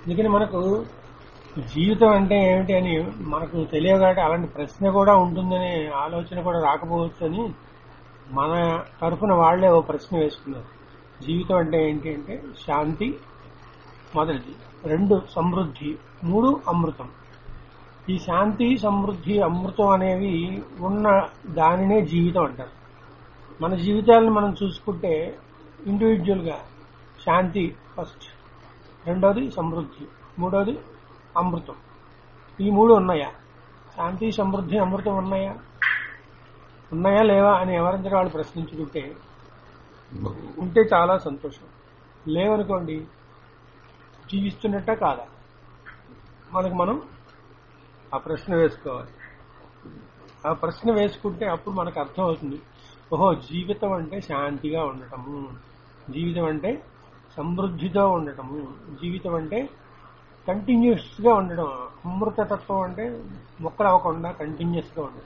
అందుకని మనకు జీవితం అంటే ఏమిటి అని మనకు తెలియదు కాబట్టి అలాంటి ప్రశ్న కూడా ఉంటుందనే ఆలోచన కూడా రాకపోవచ్చు అని మన తరఫున వాళ్లే ఓ ప్రశ్న వేసుకున్నారు జీవితం అంటే ఏంటి అంటే శాంతి మొదటిది రెండు సమృద్ధి మూడు అమృతం ఈ శాంతి సమృద్ధి అమృతం అనేవి ఉన్న దానినే జీవితం అంటారు మన జీవితాలను మనం చూసుకుంటే ఇండివిజువల్ గా శాంతి ఫస్ట్ రెండోది సమృద్ధి మూడోది అమృతం ఈ మూడు ఉన్నాయా శాంతి సమృద్ధి అమృతం ఉన్నాయా ఉన్నాయా లేవా అని ఎవరందరూ వాళ్ళు ప్రశ్నించుకుంటే ఉంటే చాలా సంతోషం లేవనుకోండి జీవిస్తున్నట్ట కాదా మనకు మనం ఆ ప్రశ్న వేసుకోవాలి ఆ ప్రశ్న వేసుకుంటే అప్పుడు మనకు అర్థం అవుతుంది ఓహో జీవితం అంటే శాంతిగా ఉండటము జీవితం అంటే సమృద్ధితో ఉండటము జీవితం అంటే కంటిన్యూస్ గా ఉండడం అమృతతత్వం అంటే మొక్కలు అవ్వకుండా కంటిన్యూస్ గా ఉండటం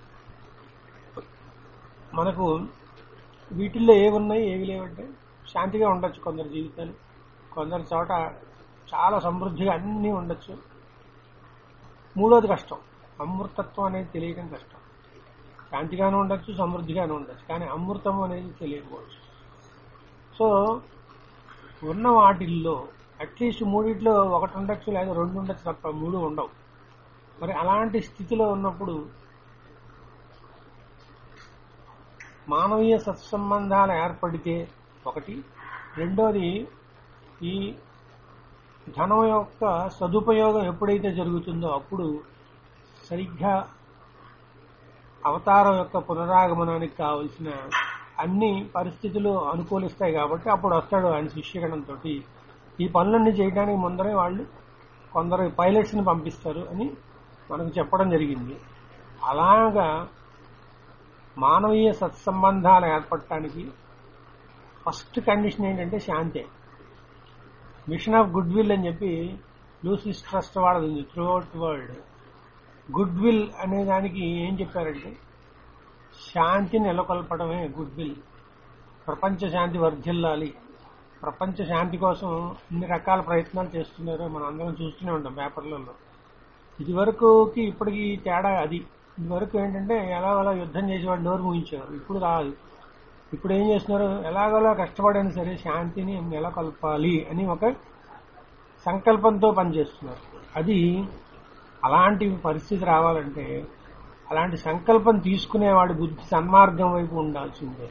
మనకు వీటిల్లో ఏమున్నాయి ఏవి లేవంటే శాంతిగా ఉండొచ్చు కొందరు జీవితాలు కొందరు చోట చాలా సమృద్ధిగా అన్నీ ఉండొచ్చు మూడోది కష్టం అమృతత్వం అనేది తెలియడం కష్టం శాంతిగానే ఉండొచ్చు సమృద్ధిగానే ఉండొచ్చు కానీ అమృతం అనేది తెలియకపోవచ్చు సో ఉన్న వాటిల్లో అట్లీస్ట్ మూడిట్లో ఒకటి ఉండొచ్చు లేదా రెండు ఉండొచ్చు తప్ప మూడు ఉండవు మరి అలాంటి స్థితిలో ఉన్నప్పుడు మానవీయ సత్సంబంధాలు ఏర్పడితే ఒకటి రెండోది ఈ ధనం యొక్క సదుపయోగం ఎప్పుడైతే జరుగుతుందో అప్పుడు సరిగ్గా అవతారం యొక్క పునరాగమనానికి కావలసిన అన్ని పరిస్థితులు అనుకూలిస్తాయి కాబట్టి అప్పుడు వస్తాడు ఆయన శిష్యగణంతో ఈ పనులన్నీ చేయడానికి ముందరే వాళ్ళు కొందరు పైలట్స్ ని పంపిస్తారు అని మనకు చెప్పడం జరిగింది అలాగా మానవీయ సత్సంబంధాలు ఏర్పడటానికి ఫస్ట్ కండిషన్ ఏంటంటే శాంతే మిషన్ ఆఫ్ గుడ్ విల్ అని చెప్పి లూసిస్ ట్రస్ట్ వాళ్ళది ఉంది throughout world goodwill అనే దానికి ఏం చెప్పారంటే శాంతి నెలకొల్పడమే గుడ్ విల్ ప్రపంచ శాంతి వర్ధిల్లాలి ప్రపంచ శాంతి కోసం ఇన్ని రకాల ప్రయత్నాలు చేస్తున్నారు మనం అందరం చూస్తూనే ఉంటాం పేపర్లలో ఇదివరకుకి ఇప్పటికి తేడా అది ఇదివరకు ఏంటంటే ఎలాగోలా యుద్ధం చేసేవాడు నోరు ముగించేవారు ఇప్పుడు కాదు ఇప్పుడు ఏం చేస్తున్నారు ఎలాగోలా కష్టపడైనా సరే శాంతిని నెలకొల్పాలి అని ఒక సంకల్పంతో పనిచేస్తున్నారు అది అలాంటి పరిస్థితి రావాలంటే అలాంటి సంకల్పం తీసుకునేవాడి బుద్ధి సన్మార్గం వైపు ఉండాల్సిందే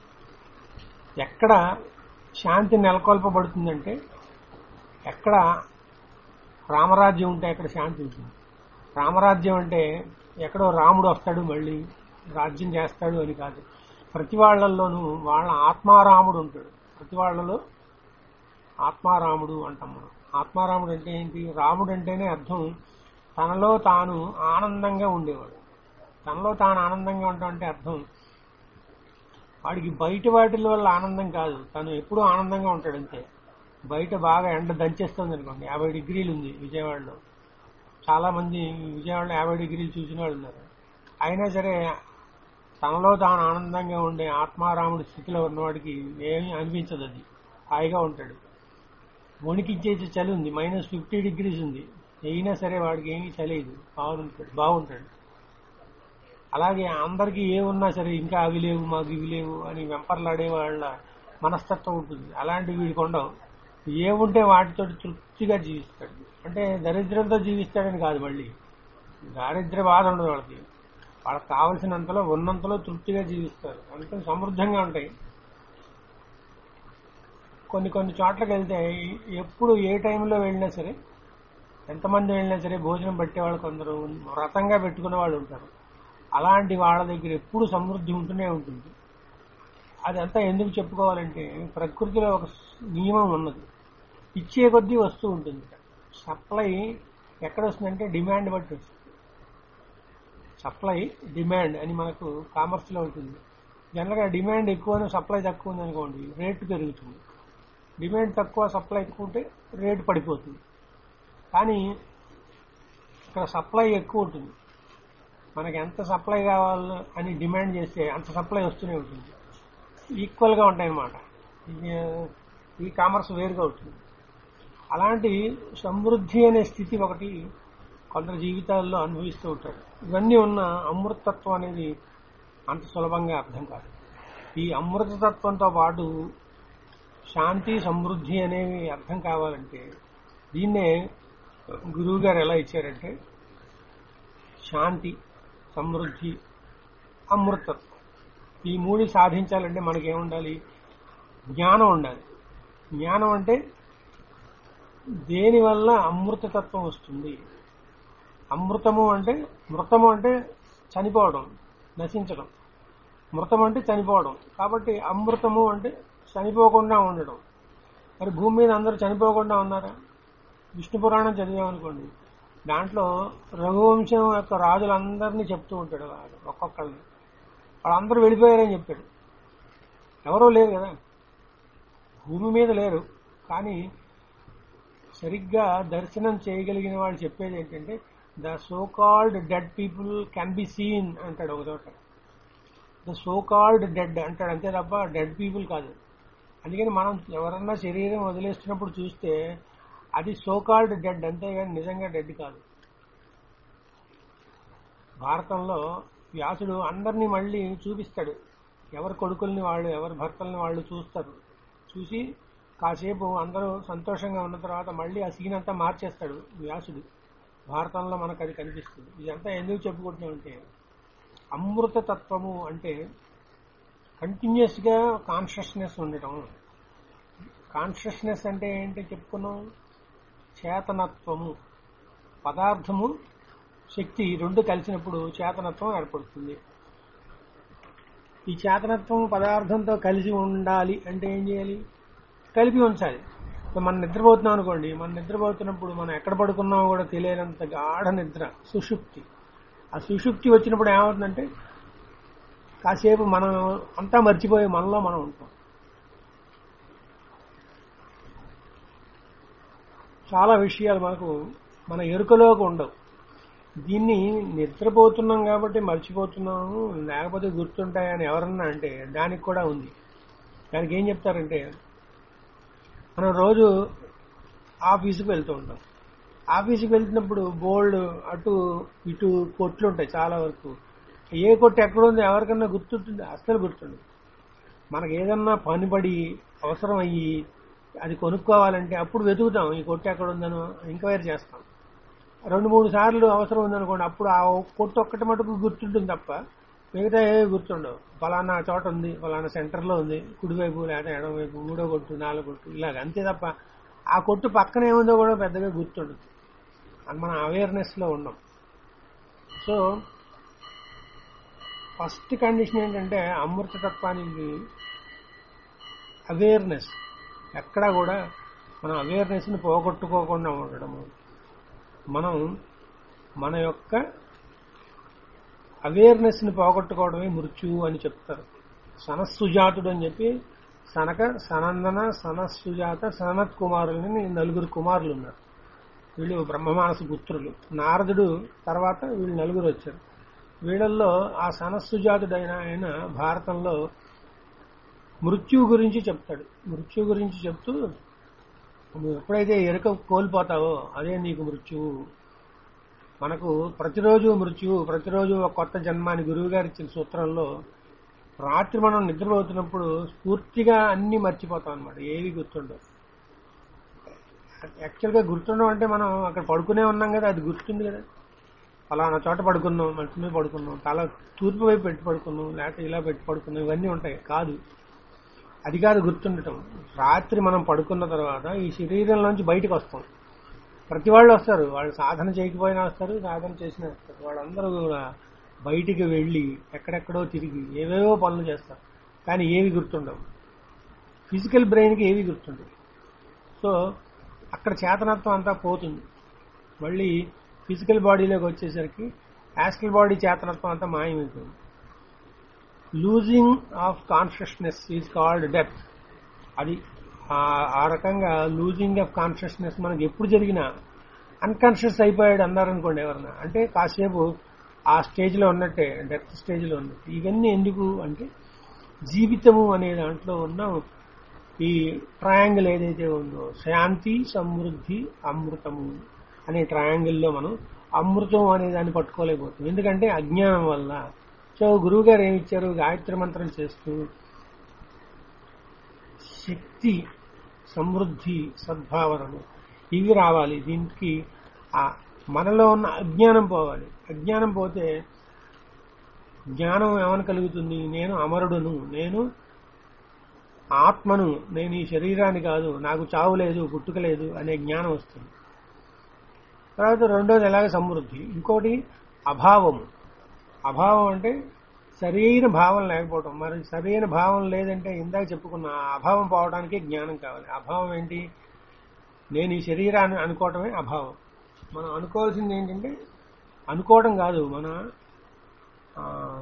ఎక్కడ శాంతి నెలకొల్పబడుతుందంటే ఎక్కడ రామరాజ్యం ఉంటే అక్కడ శాంతి ఉంటుంది రామరాజ్యం అంటే ఎక్కడో రాముడు వస్తాడు మళ్ళీ రాజ్యం చేస్తాడు అని కాదు ప్రతి వాళ్ళల్లోనూ వాళ్ళ ఆత్మారాముడు ఉంటాడు ప్రతి వాళ్ళలో ఆత్మారాముడు అంటాం మనం ఆత్మారాముడు అంటే ఏంటి రాముడు అంటేనే అర్థం తనలో తాను ఆనందంగా ఉండేవాడు తనలో తాను ఆనందంగా ఉండటం అంటే అర్థం వాడికి బయట వాటి వల్ల ఆనందం కాదు తను ఎప్పుడూ ఆనందంగా ఉంటాడు అంతే బయట బాగా ఎండ దంచేస్తుంది అనుకోండి యాభై డిగ్రీలు ఉంది విజయవాడలో చాలా మంది విజయవాడలో యాభై డిగ్రీలు చూసిన వాళ్ళు ఉన్నారు అయినా సరే తనలో తాను ఆనందంగా ఉండే ఆత్మారాముడి స్థితిలో ఉన్నవాడికి ఏమీ అనిపించదు అది హాయిగా ఉంటాడు వణికించేసే చలి ఉంది మైనస్ ఫిఫ్టీ డిగ్రీస్ ఉంది అయినా సరే వాడికి ఏమీ చలేదు బాగుంటాడు బాగుంటాడు అలాగే అందరికీ ఏమున్నా సరే ఇంకా అవి లేవు మాకు ఇవి లేవు అని వెంపర్లాడే వాళ్ళ మనస్తత్వం ఉంటుంది అలాంటివి వీడికి ఉండవు ఏముంటే వాటితో తృప్తిగా జీవిస్తాడు అంటే దరిద్రంతో జీవిస్తాడని కాదు మళ్ళీ దారిద్ర్య బాధ ఉండదు వాళ్ళకి వాళ్ళకి కావలసినంతలో ఉన్నంతలో తృప్తిగా జీవిస్తారు అంటే సమృద్ధంగా ఉంటాయి కొన్ని కొన్ని చోట్లకి వెళ్తే ఎప్పుడు ఏ టైంలో వెళ్ళినా సరే ఎంతమంది వెళ్ళినా సరే భోజనం పెట్టేవాళ్ళు కొందరు వ్రతంగా పెట్టుకునే వాళ్ళు ఉంటారు అలాంటి వాళ్ళ దగ్గర ఎప్పుడు సమృద్ధి ఉంటూనే ఉంటుంది అదంతా ఎందుకు చెప్పుకోవాలంటే ప్రకృతిలో ఒక నియమం ఉన్నది ఇచ్చే కొద్దీ వస్తూ ఉంటుంది సప్లై ఎక్కడ వస్తుందంటే డిమాండ్ బట్టి వస్తుంది సప్లై డిమాండ్ అని మనకు కామర్స్ లో ఉంటుంది జనరల్గా డిమాండ్ ఎక్కువ సప్లై తక్కువ ఉంది అనుకోండి రేటు పెరుగుతుంది డిమాండ్ తక్కువ సప్లై ఎక్కువ ఉంటే రేటు పడిపోతుంది కానీ ఇక్కడ సప్లై ఎక్కువ ఉంటుంది మనకి ఎంత సప్లై కావాలో అని డిమాండ్ చేస్తే అంత సప్లై వస్తూనే ఉంటుంది ఈక్వల్ గా ఉంటాయి అన్నమాట ఈ కామర్స్ వేరుగా ఉంటుంది అలాంటి సమృద్ధి అనే స్థితి ఒకటి కొందరు జీవితాల్లో అనుభవిస్తూ ఉంటారు ఇవన్నీ ఉన్న అమృతత్వం అనేది అంత సులభంగా అర్థం కాదు ఈ అమృతతత్వంతో పాటు శాంతి సమృద్ధి అనేవి అర్థం కావాలంటే దీన్నే గురువు గారు ఎలా ఇచ్చారంటే శాంతి సమృద్ధి అమృతత్వం ఈ మూడు సాధించాలంటే మనకి ఏముండాలి జ్ఞానం ఉండాలి జ్ఞానం అంటే దేనివల్ల అమృతతత్వం వస్తుంది అమృతము అంటే మృతము అంటే చనిపోవడం నశించడం మృతం అంటే చనిపోవడం కాబట్టి అమృతము అంటే చనిపోకుండా ఉండడం మరి భూమి మీద అందరూ చనిపోకుండా ఉన్నారా విష్ణు పురాణం చదివామనుకోండి దాంట్లో రఘువంశం యొక్క రాజులందరినీ చెప్తూ ఉంటాడు వాడు ఒక్కొక్కరిని వాళ్ళందరూ వెళ్ళిపోయారని చెప్పాడు ఎవరో లేరు కదా భూమి మీద లేరు కానీ సరిగ్గా దర్శనం చేయగలిగిన వాళ్ళు చెప్పేది ఏంటంటే the so called dead people can be seen అంటాడు ఒక చోట ద సో కాల్డ్ డెడ్ అంటాడు అంతే తప్ప డెడ్ పీపుల్ కాదు అందుకని మనం ఎవరన్నా శరీరం వదిలేస్తున్నప్పుడు చూస్తే అది సో కాల్డ్ డెడ్ అంతేగాని నిజంగా డెడ్ కాదు భారతంలో వ్యాసుడు అందరినీ మళ్ళీ చూపిస్తాడు ఎవరి కొడుకుల్ని వాళ్ళు ఎవరి భర్తల్ని వాళ్ళు చూస్తారు చూసి కాసేపు అందరూ సంతోషంగా ఉన్న తర్వాత మళ్ళీ ఆ సీన్ అంతా మార్చేస్తాడు వ్యాసుడు భారతంలో మనకు అది కనిపిస్తుంది ఇదంతా ఎందుకు చెప్పుకుంటున్నామంటే అమృత తత్వము అంటే కంటిన్యూస్ గా కాన్షియస్నెస్ ఉండటం కాన్షియస్నెస్ అంటే ఏంటి చెప్పుకున్నాం చేతనత్వము పదార్థము శక్తి రెండు కలిసినప్పుడు చేతనత్వం ఏర్పడుతుంది ఈ చేతనత్వం పదార్థంతో కలిసి ఉండాలి అంటే ఏం చేయాలి కలిపి ఉంచాలి ఇప్పుడు మనం నిద్రపోతున్నాం అనుకోండి మనం నిద్రపోతున్నప్పుడు మనం ఎక్కడ పడుకున్నామో కూడా తెలియనంత గాఢ నిద్ర సుషుప్తి ఆ సుషుప్తి వచ్చినప్పుడు ఏమవుతుందంటే కాసేపు మనం అంతా మర్చిపోయి మనలో మనం ఉంటాం చాలా విషయాలు మనకు మన ఎరుకలోకి ఉండవు దీన్ని నిద్రపోతున్నాం కాబట్టి మర్చిపోతున్నాము లేకపోతే గుర్తుంటాయని ఎవరన్నా అంటే దానికి కూడా ఉంది దానికి ఏం చెప్తారంటే మనం రోజు ఆఫీసుకు వెళ్తూ ఉంటాం ఆఫీసుకి వెళ్తున్నప్పుడు బోల్డ్ అటు ఇటు కొట్లు ఉంటాయి చాలా వరకు ఏ కొట్టు ఎక్కడ ఉంది ఎవరికన్నా గుర్తుంటుంది అస్సలు గుర్తుండదు మనకి ఏదన్నా పని పడి అవసరం అయ్యి అది కొనుక్కోవాలంటే అప్పుడు వెతుకుతాం ఈ కొట్టు ఎక్కడ ఉందనో ఎంక్వైరీ చేస్తాం రెండు మూడు సార్లు అవసరం ఉందనుకోండి అప్పుడు ఆ కొట్టు ఒక్కటి మటుకు గుర్తుంటుంది తప్ప మిగతా ఏ గుర్తుండవు ఫలానా చోట ఉంది ఫలానా సెంటర్లో ఉంది కుడివైపు లేదా ఎడమవైపు మూడో కొట్టు నాలుగో కొట్టు ఇలాగ అంతే తప్ప ఆ కొట్టు పక్కన ఏముందో కూడా పెద్దగా గుర్తుండదు అది మన అవేర్నెస్ లో ఉన్నాం సో ఫస్ట్ కండిషన్ ఏంటంటే అమృతతత్వానికి అవేర్నెస్ ఎక్కడా కూడా మనం అవేర్నెస్ ని పోగొట్టుకోకుండా ఉండడము మనం మన యొక్క అవేర్నెస్ ని పోగొట్టుకోవడమే మృత్యువు అని చెప్తారు సనస్సుజాతుడు అని చెప్పి సనక సనందన సనస్సుజాత సనత్ కుమారులని నలుగురు కుమారులు ఉన్నారు వీళ్ళు బ్రహ్మమానస పుత్రులు నారదుడు తర్వాత వీళ్ళు నలుగురు వచ్చారు వీళ్ళల్లో ఆ సనస్సుజాతుడైన ఆయన భారతంలో మృత్యువు గురించి చెప్తాడు మృత్యువు గురించి చెప్తూ నువ్వు ఎప్పుడైతే ఎరుక కోల్పోతావో అదే నీకు మృత్యువు మనకు ప్రతిరోజు మృత్యువు ప్రతిరోజు ఒక కొత్త జన్మ అని గురువు గారు ఇచ్చిన సూత్రంలో రాత్రి మనం నిద్రపోతున్నప్పుడు పూర్తిగా అన్ని మర్చిపోతాం అనమాట ఏవి గుర్తుండవు యాక్చువల్గా గుర్తుండవు అంటే మనం అక్కడ పడుకునే ఉన్నాం కదా అది గుర్తుంది కదా ఫలానా చోట పడుకున్నాం మంచి మీద పడుకున్నాం తల తూర్పు వైపు పెట్టి పడుకున్నాం లేకపోతే ఇలా పెట్టి పడుకున్నాం ఇవన్నీ ఉంటాయి కాదు అది కాదు గుర్తుండటం రాత్రి మనం పడుకున్న తర్వాత ఈ శరీరంలోంచి బయటకు వస్తాం ప్రతి వాళ్ళు వస్తారు వాళ్ళు సాధన చేయకపోయినా వస్తారు సాధన చేసినా వస్తారు వాళ్ళందరూ కూడా బయటికి వెళ్ళి ఎక్కడెక్కడో తిరిగి ఏవేవో పనులు చేస్తారు కానీ ఏవి గుర్తుండవు ఫిజికల్ బ్రెయిన్కి ఏవి గుర్తుండవు సో అక్కడ చేతనత్వం అంతా పోతుంది మళ్ళీ ఫిజికల్ బాడీలోకి వచ్చేసరికి యాస్ట్రల్ బాడీ చేతనత్వం అంతా మాయమైపోయింది losing of consciousness is called death అది ఆ- ఆ రకంగా లూజింగ్ ఆఫ్ కాన్షియస్నెస్ మనకి ఎప్పుడు జరిగినా అన్కాన్షియస్ అయిపోయాడు అన్నారనుకోండి ఎవరన్నా అంటే కాసేపు ఆ స్టేజ్ లో ఉన్నట్టే డెత్ స్టేజ్ లో ఉన్నట్టు ఇవన్నీ ఎందుకు అంటే జీవితము అనే దాంట్లో ఉన్న ఈ ట్రయాంగిల్ ఏదైతే ఉందో శాంతి సమృద్ధి అమృతము అనే ట్రయాంగిల్లో మనం అమృతం అనే దాన్ని పట్టుకోలేకపోతాం ఎందుకంటే అజ్ఞానం వల్ల సో గురువు గారు ఏమి ఇచ్చారు గాయత్రి మంత్రం చేస్తూ శక్తి సమృద్ధి సద్భావనలు ఇవి రావాలి దీనికి ఆ మనలో ఉన్న అజ్ఞానం పోవాలి అజ్ఞానం పోతే జ్ఞానం ఏమని కలుగుతుంది నేను అమరుడును నేను ఆత్మను నేను ఈ శరీరాన్ని కాదు నాకు చావు లేదు పుట్టుక లేదు అనే జ్ఞానం వస్తుంది తర్వాత రెండోది ఎలాగ సమృద్ధి ఇంకోటి అభావము అభావం అంటే సరైన భావం లేకపోవటం మరి సరైన భావం లేదంటే ఇందాక చెప్పుకున్న ఆ అభావం పోవడానికి జ్ఞానం కావాలి అభావం ఏంటి నేను ఈ శరీరాన్ని అనుకోవటమే అభావం మనం అనుకోవాల్సింది ఏంటంటే అనుకోవడం కాదు మన ఆ,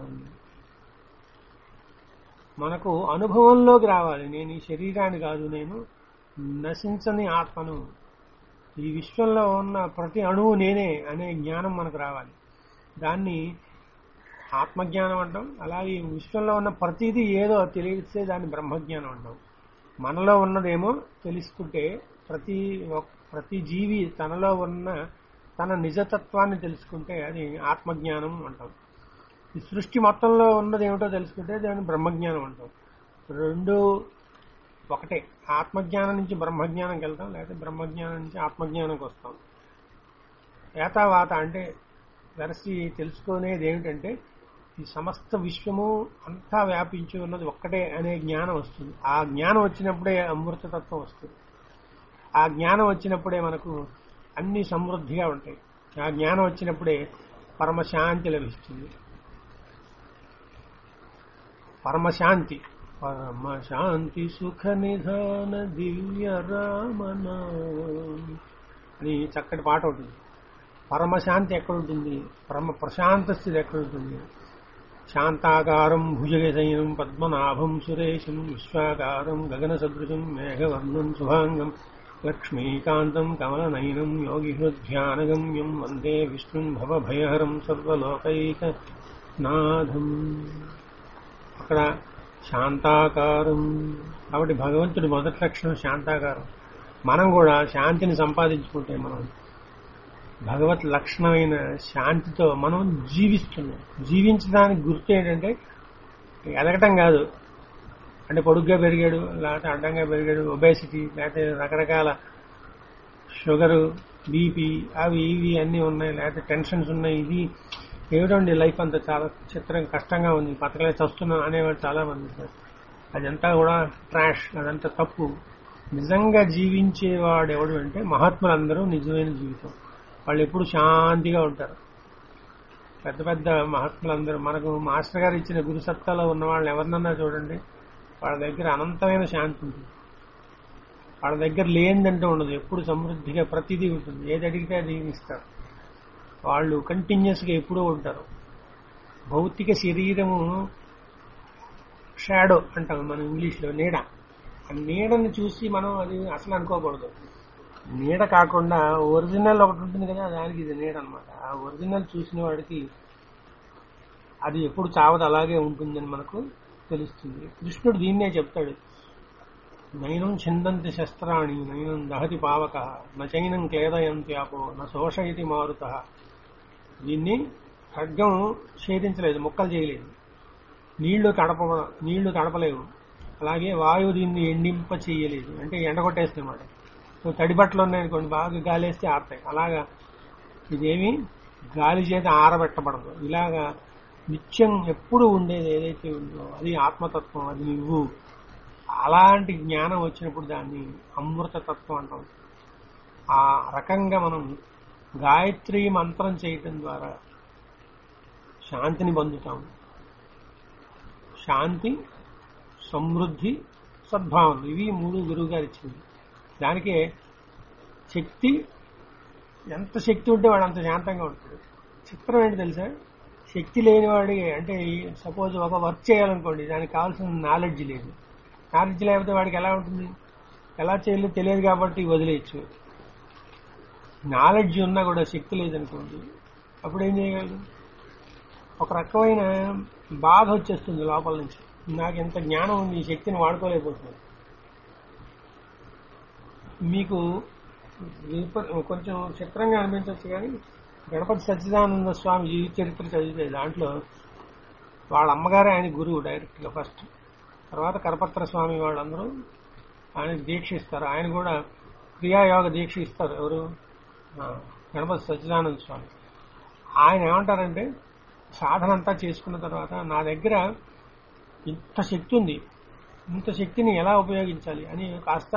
మనకు అనుభవంలోకి రావాలి నేను ఈ శరీరాన్ని కాదు నేను నశించని ఆత్మను ఈ విశ్వంలో ఉన్న ప్రతి అణువు నేనే అనే జ్ఞానం మనకు రావాలి దాన్ని ఆత్మజ్ఞానం అంటాం అలాగే ఈ విశ్వంలో ఉన్న ప్రతిదీ ఏదో తెలిస్తే దాన్ని బ్రహ్మజ్ఞానం అంటాం మనలో ఉన్నదేమో తెలుసుకుంటే ప్రతి ఒక్- ప్రతి జీవి తనలో ఉన్న తన నిజతత్వాన్ని తెలుసుకుంటే అది ఆత్మజ్ఞానం అంటాం ఈ సృష్టి మొత్తంలో ఉన్నది ఏమిటో తెలుసుకుంటే దాన్ని బ్రహ్మజ్ఞానం అంటాం రెండు ఒకటే ఆత్మజ్ఞానం నుంచి బ్రహ్మజ్ఞానంకి వెళ్తాం లేకపోతే బ్రహ్మజ్ఞానం నుంచి ఆత్మజ్ఞానంకి వస్తాం ఏతావాత అంటే వెరసి తెలుసుకునేది ఏమిటంటే ఈ సమస్త విశ్వము అంతా వ్యాపించి ఉన్నది ఒక్కటే అనే జ్ఞానం వస్తుంది ఆ జ్ఞానం వచ్చినప్పుడే అమృతతత్వం వస్తుంది ఆ జ్ఞానం వచ్చినప్పుడే మనకు అన్ని సమృద్ధిగా ఉంటాయి ఆ జ్ఞానం వచ్చినప్పుడే పరమశాంతి లభిస్తుంది పరమశాంతి పరమశాంతి సుఖ నిధాన దివ్య రామన అని చక్కటి పాట ఉంటుంది పరమశాంతి ఎక్కడుంటుంది పరమ ప్రశాంత స్థితి ఎక్కడుంటుంది శాంతాకారం భుజగశయనం పద్మనాభం సురేశం విశ్వాకారం గగన సదృశం మేఘవర్ణం శుభాంగం లక్ష్మీకాంతం కమలనయనం యోగిహృధ్యానగమ్యం వందే విష్ణుం భవభయహరం సర్వలోకైక నాథం అక్కడ శాంతాకారం కాబట్టి భగవంతుడి మొదటి లక్షణం శాంతాకారం మనం కూడా శాంతిని సంపాదించుకుంటే మనం భగవత్ లక్షణమైన శాంతితో మనం జీవిస్తున్నాం జీవించడానికి గుర్తు ఏంటంటే ఎదగటం కాదు అంటే పొడుగ్గా పెరిగాడు లేకపోతే అడ్డంగా పెరిగాడు ఒబేసిటీ లేకపోతే రకరకాల షుగరు బీపీ అవి ఇవి అన్నీ ఉన్నాయి లేకపోతే టెన్షన్స్ ఉన్నాయి ఇది ఏమిటండి లైఫ్ అంతా చాలా చిత్రం కష్టంగా ఉంది పక్కలే చస్తున్నాం అనేవాడు చాలా మంది ఉన్నారు. అదంతా కూడా ట్రాష్ అదంతా తప్పు నిజంగా జీవించేవాడు ఎవడు అంటే మహాత్ములందరూ నిజమైన జీవితం వాళ్ళు ఎప్పుడు శాంతిగా ఉంటారు పెద్ద పెద్ద మహాత్ములందరూ మనకు మాస్టర్ గారు ఇచ్చిన గురు సత్తాలో ఉన్న వాళ్ళని ఎవరినన్నా చూడండి వాళ్ళ దగ్గర అనంతమైన శాంతి ఉంటుంది వాళ్ళ దగ్గర లేనిదంటూ ఉండదు ఎప్పుడు సమృద్ధిగా ప్రతిదీ ఉంటుంది ఏది అడిగితే అది ఇస్తారు వాళ్ళు కంటిన్యూస్ గా ఎప్పుడూ ఉంటారు భౌతిక శరీరము షాడో అంటాం మనం ఇంగ్లీష్ లో నీడ ఆ నీడని చూసి మనం అది అసలు అనుకోకూడదు నీడ కాకుండా ఒరిజినల్ ఒకటి ఉంటుంది కదా దానికి ఇది నీడ అనమాట ఆ ఒరిజినల్ చూసిన వాడికి అది ఎప్పుడు చావదు అలాగే ఉంటుందని మనకు తెలుస్తుంది కృష్ణుడు దీన్నే చెప్తాడు నైనం ఛిందంతి శస్త్రాణి నైనం దహతి పావక నచైనం క్లేదయంత్యాపో న శోషయతి మారుత దీన్ని ఖడ్గం ఛేదించలేదు ముక్కలు చేయలేదు నీళ్లు తడప నీళ్లు తడపలేవు అలాగే వాయువు దీన్ని ఎండింప చేయలేదు అంటే ఎండగొట్టేస్తుంది అన్నమాట సో తడి బట్టలు ఉన్నాయనుకోండి బాగా గాలేస్తే ఆడతాయి అలాగా ఇదేమి గాలి చేత ఆరబెట్టబడదు ఇలాగా నిత్యం ఎప్పుడు ఉండేది ఏదైతే ఉందో అది ఆత్మతత్వం అది నువ్వు అలాంటి జ్ఞానం వచ్చినప్పుడు దాన్ని అమృతతత్వం అంటాం ఆ రకంగా మనం గాయత్రి మంత్రం చేయటం ద్వారా శాంతిని పొందుతాం శాంతి సమృద్ధి సద్భావనలు ఇవి మూడు గురువు గారు ఇచ్చింది దానికే శక్తి ఎంత శక్తి ఉంటే వాడు అంత శాంతంగా ఉంటాడు చిత్రం ఏంటి తెలుసా శక్తి లేనివాడి అంటే సపోజ్ ఒక వర్క్ చేయాలనుకోండి దానికి కావాల్సిన నాలెడ్జ్ లేదు నాలెడ్జ్ లేకపోతే వాడికి ఎలా ఉంటుంది ఎలా చేయాలో తెలియదు కాబట్టి వదిలేయచ్చు నాలెడ్జ్ ఉన్నా కూడా శక్తి లేదనుకోండి అప్పుడు ఏం చేయగలరు ఒక రకమైన బాధ వచ్చేస్తుంది లోపల నుంచి నాకు ఎంత జ్ఞానం ఉంది ఈ శక్తిని వాడుకోలేకపోతున్నాను మీకు విప- కొంచెం చిత్రంగా అనిపించవచ్చు కానీ గణపతి సచ్చిదానంద స్వామి జీవిత చరిత్ర చదివితే దాంట్లో వాళ్ళ అమ్మగారే ఆయన గురువు డైరెక్ట్గా ఫస్ట్ తర్వాత కరపత్ర స్వామి వాళ్ళందరూ ఆయనకు దీక్ష ఇస్తారు ఆయన కూడా క్రియాయోగ దీక్ష ఇస్తారు ఎవరు ఆ, గణపతి సచ్చిదానంద స్వామి ఆయన ఏమంటారంటే సాధన అంతా చేసుకున్న తర్వాత నా దగ్గర ఇంత శక్తి ఉంది ఇంత శక్తిని ఎలా ఉపయోగించాలి అని కాస్త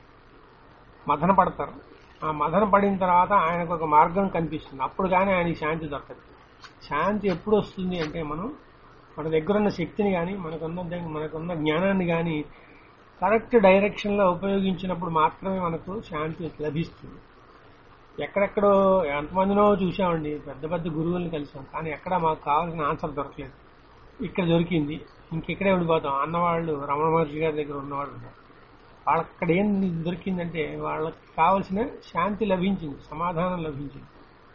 మదన పడతారు ఆ మదన పడిన తర్వాత ఆయనకు ఒక మార్గం కనిపిస్తుంది అప్పుడు కానీ ఆయనకి శాంతి దొరకదు శాంతి ఎప్పుడు వస్తుంది అంటే మనం మన దగ్గర ఉన్న శక్తిని కానీ మనకున్న ద- మనకున్న జ్ఞానాన్ని కానీ కరెక్ట్ డైరెక్షన్లో ఉపయోగించినప్పుడు మాత్రమే మనకు శాంతి లభిస్తుంది ఎక్కడెక్కడో ఎంతమందినో చూసామండి పెద్ద పెద్ద గురువుల్ని కలిసాం కానీ ఎక్కడ మాకు కావాల్సిన ఆన్సర్ దొరకలేదు ఇక్కడ దొరికింది ఇంకెక్కడే ఉండిపోతాం అన్నవాళ్ళు రమణ మహర్షి గారి దగ్గర ఉన్నవాళ్ళు ఉన్నారు వాళ్ళకి అక్కడ ఏం దొరికిందంటే వాళ్ళకి కావలసిన శాంతి లభించింది సమాధానం లభించింది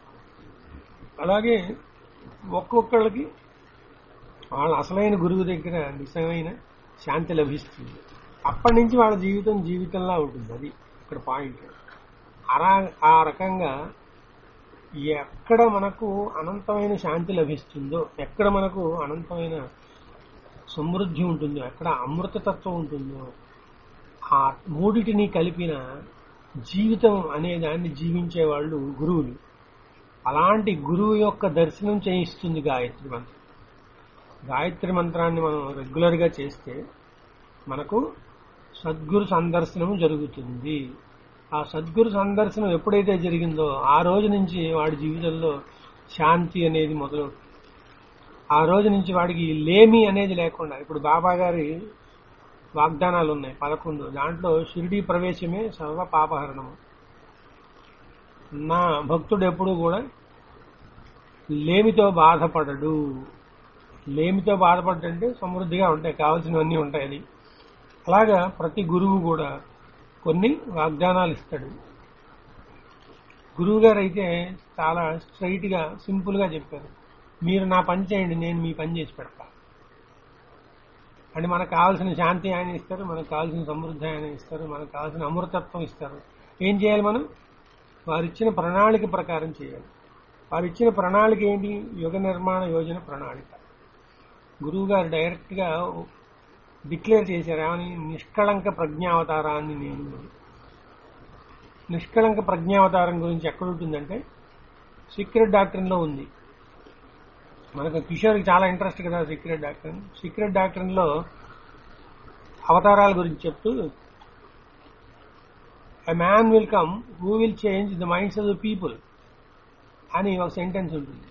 అలాగే ఒక్కొక్కళ్ళకి వాళ్ళ అసలైన గురువు దగ్గర నిజమైన శాంతి లభిస్తుంది అప్పటి నుంచి వాళ్ళ జీవితం జీవితంలా ఉంటుంది అది ఇక్కడ పాయింట్ అలా ఆ రకంగా ఎక్కడ మనకు అనంతమైన శాంతి లభిస్తుందో ఎక్కడ మనకు అనంతమైన సమృద్ధి ఉంటుందో ఎక్కడ అమృతతత్వం ఉంటుందో ఆ మూడిటిని కలిపిన జీవితం అనే దాన్ని జీవించే వాళ్ళు గురువులు అలాంటి గురువు యొక్క దర్శనం చేయిస్తుంది గాయత్రి మంత్రం గాయత్రి మంత్రాన్ని మనం రెగ్యులర్ గా చేస్తే మనకు సద్గురు సందర్శనం జరుగుతుంది ఆ సద్గురు సందర్శనం ఎప్పుడైతే జరిగిందో ఆ రోజు నుంచి వాడి జీవితంలో శాంతి అనేది మొదలవుతుంది ఆ రోజు నుంచి వాడికి లేమి అనేది లేకుండా ఇప్పుడు బాబా గారి వాగ్దానాలు ఉన్నాయి పదకొండు దాంట్లో షిరిడి ప్రవేశమే సర్వ పాపహరణము నా భక్తుడు ఎప్పుడు కూడా లేమితో బాధపడడు లేమితో బాధపడ్డంటే సమృద్ధిగా ఉంటాయి కావాల్సినవన్నీ ఉంటాయి అది అలాగా ప్రతి గురువు కూడా కొన్ని వాగ్దానాలు ఇస్తాడు గురువు గారు అయితే చాలా స్ట్రైట్ గా సింపుల్ గా చెప్పారు మీరు నా పని చేయండి నేను మీ పని చేసి పెడతా అంటే మనకు కావాల్సిన శాంతి ఆయన ఇస్తారు మనకు కావాల్సిన సమృద్ధి ఆయన ఇస్తారు మనకు కావాల్సిన అమృతత్వం ఇస్తారు ఏం చేయాలి మనం వారిచ్చిన ప్రణాళిక ప్రకారం చేయాలి వారిచ్చిన ప్రణాళిక ఏంటి యుగ నిర్మాణ యోజన ప్రణాళిక గురువు గారు డైరెక్ట్ గా డిక్లేర్ చేశారు ఏమని నిష్కళంక ప్రజ్ఞావతారాన్ని నేను నిష్కళంక ప్రజ్ఞావతారం గురించి ఎక్కడ ఉంటుందంటే సీక్రెట్ డాక్టరీన్ లో ఉంది మనకు కిషోర్కి చాలా ఇంట్రెస్ట్ కదా సీక్రెట్ డాక్టరీన్ సీక్రెట్ డాక్టరీన్ లో అవతారాల గురించి చెప్తూ a man will come who will change the minds of the people అని ఒక సెంటెన్స్ ఉంటుంది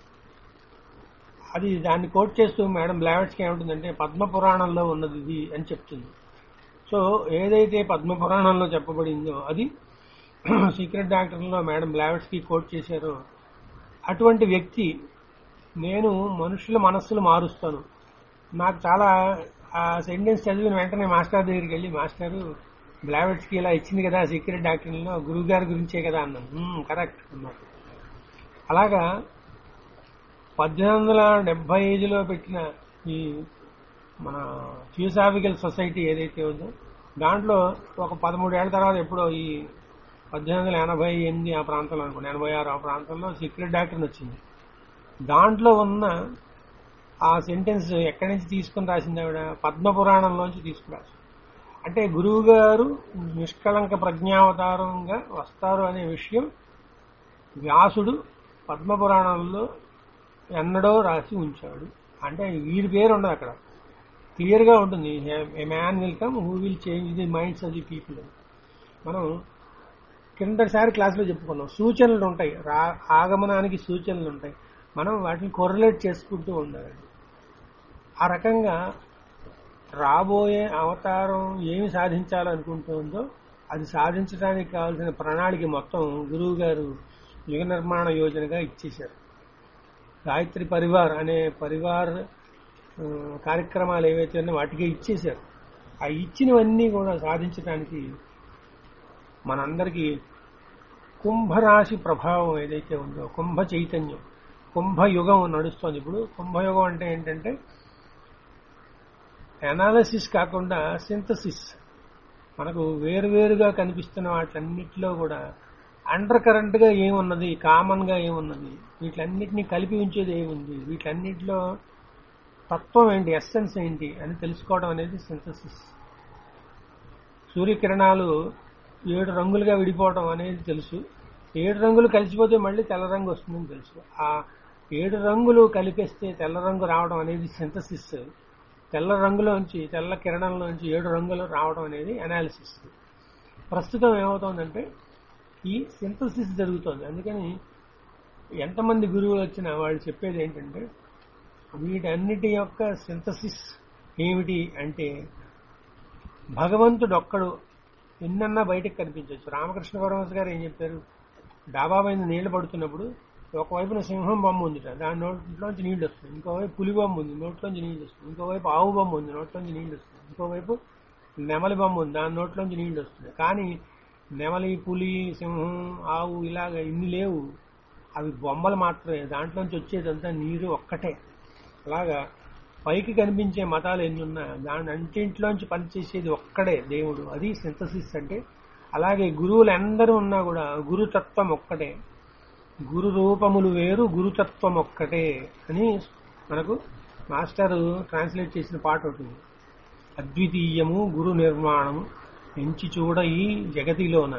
అది దాన్ని కోట్ చేస్తూ మేడం బ్లావెట్స్కి ఏముంటుందంటే పద్మ పురాణంలో ఉన్నది ఇది అని చెప్తుంది సో ఏదైతే పద్మ పురాణంలో చెప్పబడిందో అది సీక్రెట్ డాక్టర్లో మేడం బ్లావెట్స్కి కోట్ చేశారో అటువంటి వ్యక్తి నేను మనుషుల మనస్సులు మారుస్తాను నాకు చాలా ఆ సెంటెన్స్ చదివిన వెంటనే మాస్టర్ దగ్గరికి వెళ్ళి మాస్టారు బ్లావెట్స్కి ఇలా ఇచ్చింది కదా సీక్రెట్ డాక్టర్లో గురువు గారి గురించే కదా అన్నాను కరెక్ట్ అన్నారు అలాగా పద్దెనిమిది వందల డెబ్బై ఐదులో పెట్టిన ఈ మన థియోసాఫికల్ సొసైటీ ఏదైతే ఉందో దాంట్లో ఒక పదమూడేళ్ల తర్వాత ఎప్పుడో ఈ పద్దెనిమిది వందల ఎనభై ఎనిమిది ఆ ప్రాంతంలో అనుకోండి ఎనభై ఆరు ఆ ప్రాంతంలో సీక్రెట్ డాక్టర్ వచ్చింది దాంట్లో ఉన్న ఆ సెంటెన్స్ ఎక్కడి నుంచి తీసుకుని రాసింది ఆవిడ పద్మ పురాణంలోంచి తీసుకురాసి అంటే గురువు గారు నిష్కళంక ప్రజ్ఞావతారంగా వస్తారు అనే విషయం వ్యాసుడు పద్మ పురాణంలో ఎన్నడో రాసి ఉంచాడు అంటే వీరి పేరు ఉండదు అక్కడ క్లియర్ గా ఉంటుంది a man will come who will change the minds of the people మనం కిందసారి క్లాసులో చెప్పుకున్నాం సూచనలు ఉంటాయి రా- ఆగమనానికి సూచనలు ఉంటాయి మనం వాటిని కొరలేట్ చేసుకుంటూ ఉండాలి ఆ రకంగా రాబోయే అవతారం ఏమి సాధించాలనుకుంటుందో అది సాధించడానికి కావాల్సిన ప్రణాళిక మొత్తం గురువు గారు యుగ నిర్మాణ యోజనగా ఇచ్చేశారు గాయత్రి పరివార్ అనే పరివార్ ఆ, కార్యక్రమాలు ఏవైతే ఉన్నాయో వాటికి ఇచ్చేశారు ఆ ఇచ్చినవన్నీ కూడా సాధించడానికి మనందరికీ కుంభరాశి ప్రభావం ఏదైతే ఉందో కుంభ చైతన్యం కుంభయుగం నడుస్తోంది ఇప్పుడు కుంభయుగం అంటే ఏంటంటే అనాలసిస్ కాకుండా సింథసిస్ మనకు వేరువేరుగా కనిపిస్తున్న వాటిలన్నిటిలో కూడా అండర్ కరెంట్ గా ఏమున్నది కామన్ గా ఏమున్నది వీటిలన్నిటినీ కలిపి ఉంచేది ఏముంది వీటిలన్నిటిలో తత్వం ఏంటి ఎస్సెన్స్ ఏంటి అని తెలుసుకోవడం అనేది సింథసిస్ సూర్యకిరణాలు ఏడు రంగులుగా విడిపోవడం అనేది తెలుసు ఏడు రంగులు కలిసిపోతే మళ్ళీ తెల్ల రంగు వస్తుందని తెలుసు ఆ ఏడు రంగులు కలిపేస్తే తెల్ల రంగు రావడం అనేది సింథసిస్ తెల్ల రంగులోంచి తెల్ల కిరణంలోంచి ఏడు రంగులు రావడం అనేది అనాలిసిస్ ప్రస్తుతం ఏమవుతోందంటే ఈ సింథసిస్ జరుగుతోంది అందుకని ఎంతమంది గురువులు వచ్చినా వాళ్ళు చెప్పేది ఏంటంటే వీటన్నిటి యొక్క సింథసిస్ ఏమిటి అంటే భగవంతుడు ఒక్కడు ఎన్నన్నా బయటకు కనిపించవచ్చు రామకృష్ణ పరమహంస గారు ఏం చెప్పారు డాబా మీద నీళ్లు పడుతున్నప్పుడు ఒకవైపున సింహం బొమ్మ ఉంది దాని నోట్లోంచి నీళ్లు వస్తుంది ఇంకోవైపు పులి బొమ్మ ఉంది నోట్లోంచి నీళ్లు వస్తుంది ఇంకోవైపు ఆవు బొమ్మ ఉంది నోట్లోంచి నీళ్లు వస్తుంది ఇంకోవైపు నెమలి బొమ్మ ఉంది దాని నోట్లోంచి నీళ్లు వస్తుంది కానీ నెమలి పులి సింహం ఆవు ఇలాగ ఇన్ని లేవు అవి బొమ్మలు మాత్రమే దాంట్లోంచి వచ్చేదంతా నీరు ఒక్కటే అలాగా పైకి కనిపించే మతాలు ఎన్ని ఉన్నా దాని అంటింట్లోంచి పనిచేసేది ఒక్కడే దేవుడు అది సింథసిస్ అంటే అలాగే గురువులు అందరూ ఉన్నా కూడా గురుతత్వం ఒక్కటే గురు రూపములు వేరు గురుతత్వం ఒక్కటే అని మనకు మాస్టర్ ట్రాన్స్లేట్ చేసిన పాట ఉంటుంది అద్వితీయము గురు నిర్మాణము ఎంచి చూడ ఈ జగతిలోన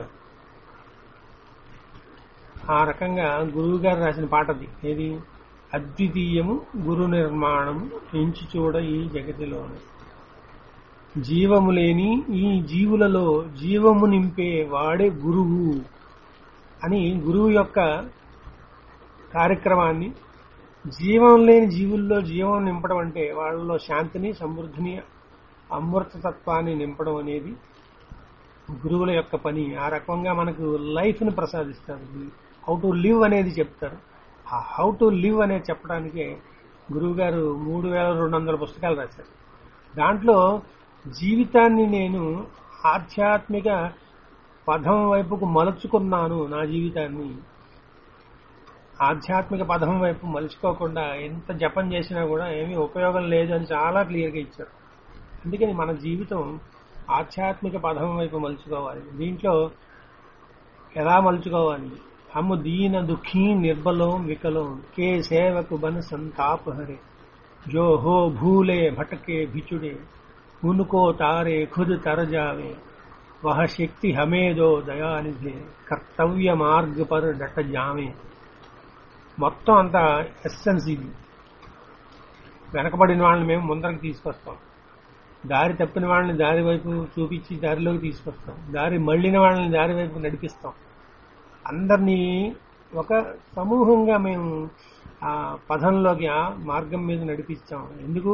ఆ రకంగా గురువు గారు రాసిన పాట అది ఏది అద్వితీయము గురు నిర్మాణము ఎంచి చూడ ఈ జగతిలోన జీవము లేని ఈ జీవులలో జీవము నింపే వాడే గురువు అని గురువు యొక్క కార్యక్రమాన్ని జీవం లేని జీవుల్లో జీవం నింపడం అంటే వాళ్ళలో శాంతిని సమృద్ధిని అమృతతత్వాన్ని నింపడం అనేది గురువుల యొక్క పని ఆ రకంగా మనకు లైఫ్ ని ప్రసాదిస్తారు హౌ టు లివ్ అనేది చెప్తారు ఆ హౌ టు లివ్ అనేది చెప్పడానికే గురువు గారు మూడు వేల రెండు వందల పుస్తకాలు రాశారు దాంట్లో జీవితాన్ని నేను ఆధ్యాత్మిక పదం వైపుకు మలుచుకున్నాను నా జీవితాన్ని ఆధ్యాత్మిక పదం వైపు మలుచుకోకుండా ఎంత జపం చేసినా కూడా ఏమీ ఉపయోగం లేదు అని చాలా క్లియర్గా ఇచ్చారు అందుకని మన జీవితం ఆధ్యాత్మిక పదం వైపు మలుచుకోవాలి దీంట్లో ఎలా మలుచుకోవాలి హము దీన దుఃఖీ నిర్బలోం వికలోం కే సేవకు బన సంతాప హరే जो हो भूले भटके भिचुड़े उनको तारे खुद तर जावे वह शक्ति हमें दो दयानिधे కర్తవ్య మార్గ పర్ డట జామే మొత్తం అంతా ఎస్సెన్స్ ఇది వెనకబడిన వాళ్ళని మేము ముందరకు తీసుకొస్తాం దారి తప్పిన వాళ్ళని దారి వైపు చూపించి దారిలోకి తీసుకొస్తాం దారి మళ్ళిన వాళ్ళని దారి వైపు నడిపిస్తాం అందరినీ ఒక సమూహంగా మేము ఆ పదంలోకి ఆ మార్గం మీద నడిపిస్తాం ఎందుకు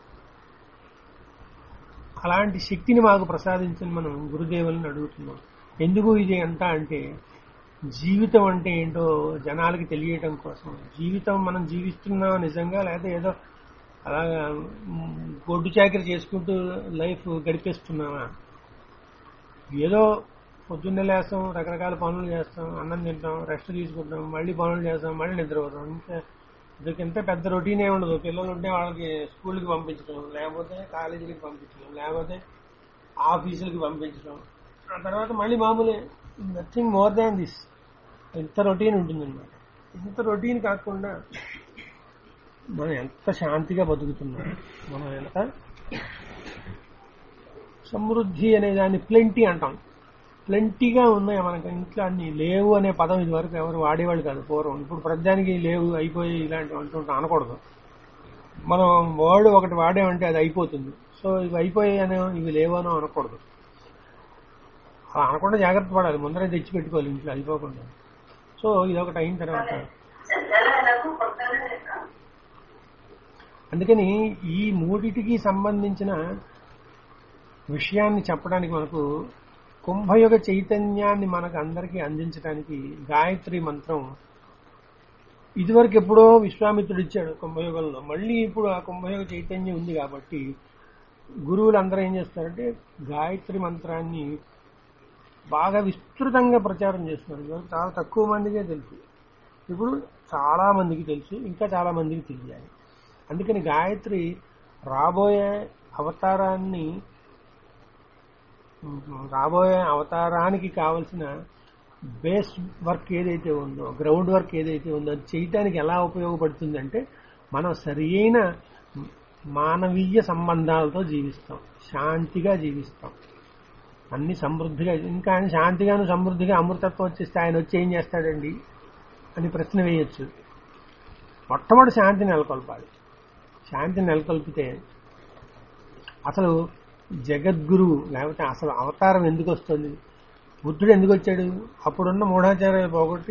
అలాంటి శక్తిని మాకు ప్రసాదించని మనం గురుదేవులను అడుగుతున్నాం ఎందుకు ఇది ఎంత అంటే జీవితం అంటే ఏంటో జనాలకి తెలియటం కోసం జీవితం మనం జీవిస్తున్నాం నిజంగా లేకపోతే ఏదో అలాగా మ్, గొడ్డు చాకరీ చేసుకుంటూ లైఫ్ గడిపేస్తున్నామా ఏదో పొద్దున్నే లేస్తాం రకరకాల పనులు చేస్తాం అన్నం తింటాం రెస్ట్ తీసుకుంటాం మళ్ళీ పనులు చేస్తాం మళ్ళీ నిద్రపోతాం ఇంకా ఇదొకంటే పెద్ద రొటీన్ ఏ ఉండదు పిల్లలు ఉంటే వాళ్ళకి స్కూల్కి పంపించడం లేకపోతే కాలేజీలకి పంపించడం లేకపోతే ఆఫీసులకి పంపించడం ఆ తర్వాత మళ్ళీ మామూలే నథింగ్ మోర్ దాన్ దిస్ ఇంత రొటీన్ ఉంటుందన్నమాట ఇంత రొటీన్ కాకుండా మనం ఎంత శాంతిగా బతుకుతున్నాం మనం ఎంత సమృద్ధి అనే దాన్ని ప్లెంటీ అంటాం ప్లెంటీగా ఉన్నాయి మనకు ఇంట్లో అన్ని లేవు అనే పదం ఇది వరకు ఎవరు వాడేవాళ్ళు కాదు పూర్వం ఇప్పుడు ప్రతిదానికి లేవు అయిపోయి ఇలాంటివి అంటుంటా అనకూడదు మనం వర్డ్ ఒకటి వాడామంటే అది అయిపోతుంది సో ఇవి అయిపోయాయి అని ఇవి లేవనో అనకూడదు అలా అనకుండా జాగ్రత్త పడాలి ముందరే తెచ్చి పెట్టుకోవాలి ఇంట్లో అయిపోకుండా సో ఇది ఒకటి అయిన తర్వాత అందుకని ఈ మూడిటికి సంబంధించిన విషయాన్ని చెప్పడానికి మనకు కుంభయుగ చైతన్యాన్ని మనకు అందరికీ అందించడానికి గాయత్రి మంత్రం ఇదివరకు ఎప్పుడో విశ్వామిత్రుడు ఇచ్చాడు కుంభయుగంలో మళ్ళీ ఇప్పుడు ఆ కుంభయుగ చైతన్యం ఉంది కాబట్టి గురువులు అందరూ ఏం చేస్తారంటే గాయత్రి మంత్రాన్ని బాగా విస్తృతంగా ప్రచారం చేస్తున్నారు ఇదివరకు చాలా తక్కువ మందికే తెలుసు ఇప్పుడు చాలా మందికి తెలుసు ఇంకా చాలా మందికి తెలియాలి అందుకని గాయత్రి రాబోయే అవతారాన్ని రాబోయే అవతారానికి కావలసిన బేస్ వర్క్ ఏదైతే ఉందో గ్రౌండ్ వర్క్ ఏదైతే ఉందో అది చేయటానికి ఎలా ఉపయోగపడుతుందంటే మనం సరి అయిన మానవీయ సంబంధాలతో జీవిస్తాం శాంతిగా జీవిస్తాం అన్ని సమృద్ధిగా ఇంకా ఆయన శాంతిగాను సమృద్ధిగా అమృతత్వం వచ్చేస్తే ఆయన వచ్చి ఏం చేస్తాడండి అని ప్రశ్న వేయొచ్చు మొట్టమొదటి శాంతి నెలకొల్పాలి శాంతి నెలకొల్పితే అసలు జగద్గురువు లేకపోతే అసలు అవతారం ఎందుకు వస్తుంది బుద్ధుడు ఎందుకు వచ్చాడు అప్పుడున్న మూఢాచార్యాలు పోగొట్టి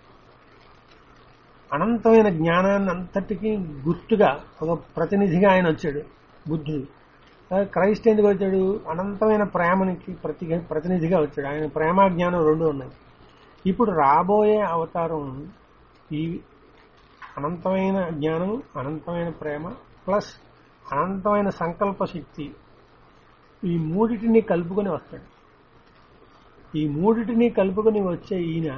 అనంతమైన జ్ఞానాన్ని అంతటికీ గుర్తుగా ఒక ప్రతినిధిగా ఆయన వచ్చాడు బుద్ధుడు అలాగే క్రైస్ట్ ఎందుకు వచ్చాడు అనంతమైన ప్రేమనికి ప్రతి ప్రతినిధిగా వచ్చాడు ఆయన ప్రేమ జ్ఞానం రెండు ఉన్నాయి ఇప్పుడు రాబోయే అవతారం ఈ అనంతమైన జ్ఞానం అనంతమైన ప్రేమ ప్లస్ అనంతమైన సంకల్ప శక్తి ఈ మూడిటిని కలుపుకొని వస్తాడు ఈ మూడిటిని కలుపుకొని వచ్చే ఈయన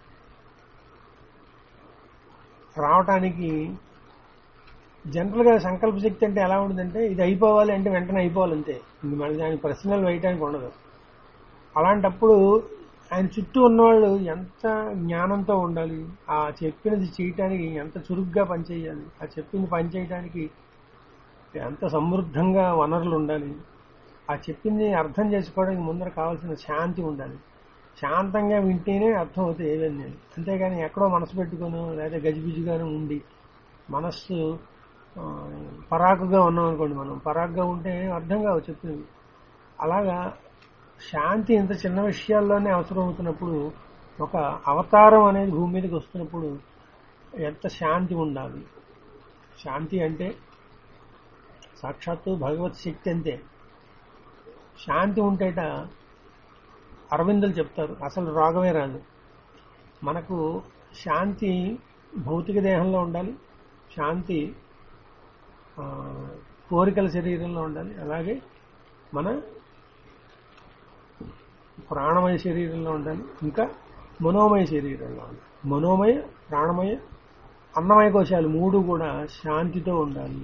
రావటానికి జనరల్గా సంకల్ప శక్తి అంటే ఎలా ఉంటుందంటే ఇది అయిపోవాలి అంటే వెంటనే అయిపోవాలి అంతే ఇంక మనకి దాని పర్సనల్ వేయటానికి ఉండదు అలాంటప్పుడు ఆయన చుట్టూ ఉన్నవాళ్ళు ఎంత జ్ఞానంతో ఉండాలి ఆ చెప్పినది చేయటానికి ఎంత చురుగ్గా పనిచేయాలి ఆ చెప్పింది పని చేయడానికి ఎంత సమృద్ధంగా వనరులు ఉండాలి ఆ చెప్పింది అర్థం చేసుకోవడానికి ముందర కావాల్సిన శాంతి ఉండాలి శాంతంగా వింటేనే అర్థం అవుతాయి ఏదని నేను అంతేగాని ఎక్కడో మనసు పెట్టుకోను లేదా గజిబిజిగాను ఉండి మనస్సు ఆ, పరాకుగా ఉన్నాం అనుకోండి మనం పరాకుగా ఉంటే అర్థం కావు చెప్పింది అలాగా శాంతి ఇంత చిన్న విషయాల్లోనే అవసరం అవుతున్నప్పుడు ఒక అవతారం అనేది భూమి మీదకి వస్తున్నప్పుడు ఎంత శాంతి ఉండాలి శాంతి అంటే సాక్షాత్తు భగవత్ శక్తి అంతే శాంతి ఉంటేట అరవిందులు చెప్తారు అసలు రోగమే రాదు మనకు శాంతి భౌతిక దేహంలో ఉండాలి శాంతి ఆ, కోరికల శరీరంలో ఉండాలి అలాగే మన ప్రాణమయ శరీరంలో ఉండాలి ఇంకా మనోమయ శరీరంలో ఉండాలి మనోమయ ప్రాణమయ అన్నమయ కోశాలు మూడు కూడా శాంతితో ఉండాలి